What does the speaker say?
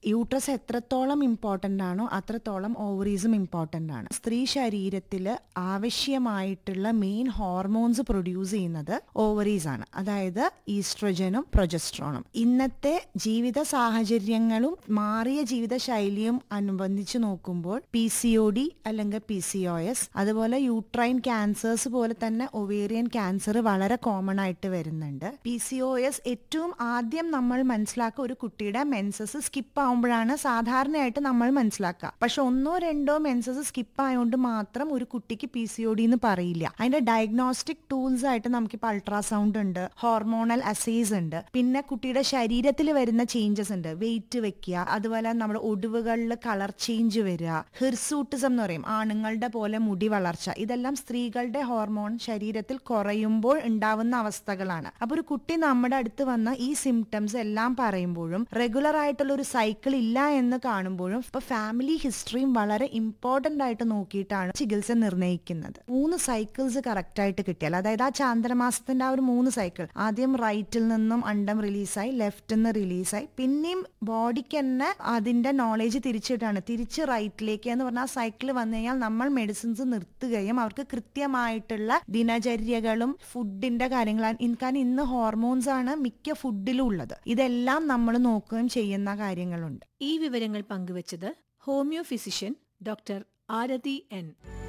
uterus എത്രത്തോളം important ആണോ അത്രത്തോളം ഓവറീസും ഇമ്പോർട്ടൻ്റ് ആണ് സ്ത്രീ ശരീരത്തിൽ ആവശ്യമായിട്ടുള്ള മെയിൻ ഹോർമോൺസ് പ്രൊഡ്യൂസ് ചെയ്യുന്നത് ഓവറീസ് ആണ് അതായത് ഈസ്ട്രജനും പ്രൊജസ്ട്രോണും ഇന്നത്തെ ജീവിത സാഹചര്യങ്ങളും മാറിയ ജീവിത ശൈലിയും അനുബന്ധിച്ച് നോക്കുമ്പോൾ പി സി ഒ ഡി അല്ലെങ്കിൽ പി സി ഒ എസ് അതുപോലെ യൂട്രൈൻ ക്യാൻസേഴ്സ് പോലെ തന്നെ ഒവേറിയൻ ക്യാൻസർ വളരെ കോമൺ ആയിട്ട് വരുന്നുണ്ട് പി സി ഒ എസ് ഏറ്റവും ആദ്യം നമ്മൾ മനസ്സിലാക്കുക ഒരു കുട്ടിയുടെ മെൻസസ് സ്കിപ്പ് ആവുമ്പോഴാണ് സാധാരണയായിട്ട് നമ്മൾ മനസ്സിലാക്കുക പക്ഷെ ഒന്നോ രണ്ടോ മെൻസസ് സ്കിപ്പ് ആയതുകൊണ്ട് മാത്രം ഒരു കുട്ടിക്ക് പി സി ഒ ഡി എന്ന് പറയില്ല അതിന്റെ ഡയഗ്നോസ്റ്റിക് ടൂൾസ് ആയിട്ട് നമുക്കിപ്പോൾ അൾട്രാസൗണ്ട് ഉണ്ട് ഹോർമോണൽ അസേസ് ഉണ്ട് പിന്നെ കുട്ടിയുടെ ശരീരത്തിൽ വരുന്ന ചേഞ്ചസ് ഉണ്ട് വെയിറ്റ് വെക്കുക അതുപോലെ നമ്മുടെ ഒടിവുകളിൽ കളർ ചേഞ്ച് വരിക ഹിർസൂട്ടിസം എന്ന് പറയും ആണുങ്ങളുടെ പോലെ മുടി വളർച്ച ഇതെല്ലാം സ്ത്രീകളുടെ ഹോർമോൺ ശരീരത്തിൽ കുറയുമ്പോൾ ഉണ്ടാവുന്ന അവസ്ഥകളാണ് അപ്പൊ ഒരു കുട്ടി നമ്മുടെ അടുത്ത് വന്ന ഈ സിംറ്റംസ് എല്ലാം പറയുമ്പോഴും റെഗുലർ ആയിട്ടുള്ള ഒരു സൈക്കിൾ ഇല്ല എന്ന് കാണുമ്പോഴും ഇപ്പൊ ഫാമിലി ഹിസ്റ്ററിയും വളരെ ഇമ്പോർട്ടന്റ് ആയിട്ട് നോക്കിയിട്ടാണ് ചികിത്സ നിർണ്ണയിക്കുന്നത് മൂന്ന് സൈക്കിൾസ് കറക്റ്റ് ആയിട്ട് കിട്ടിയാൽ അതായത് ആ ചാന്ദ്രമാസത്തിന്റെ ആ ഒരു മൂന്ന് സൈക്കിൾ ആദ്യം റൈറ്റിൽ നിന്നും അണ്ടം റിലീസായി ലെഫ്റ്റിൽ നിന്ന് റിലീസായി പിന്നെയും ബോഡിക്ക് തന്നെ അതിന്റെ നോളേജ് തിരിച്ചിട്ടാണ് തിരിച്ച് റൈറ്റിലേക്ക് എന്ന് പറഞ്ഞാൽ ആ സൈക്കിൾ വന്നു കഴിഞ്ഞാൽ നമ്മൾ മെഡിസിൻസ് നിർത്തുകയും അവർക്ക് കൃത്യമായിട്ടുള്ള ദിനചര്യകളും ഫുഡിന്റെ കാര്യങ്ങളാണ് ഇൻ- കാരണം ഇന്ന് ഹോർമോൺസ് ആണ് മിക്ക ഫുഡിലും ഉള്ളത് ഇതെല്ലാം നമ്മൾ നോക്കുകയും ചെയ്യുന്ന കാര്യങ്ങളുണ്ട് ഈ വിവരങ്ങൾ പങ്കുവച്ചത് homeo physician doctor Arathi N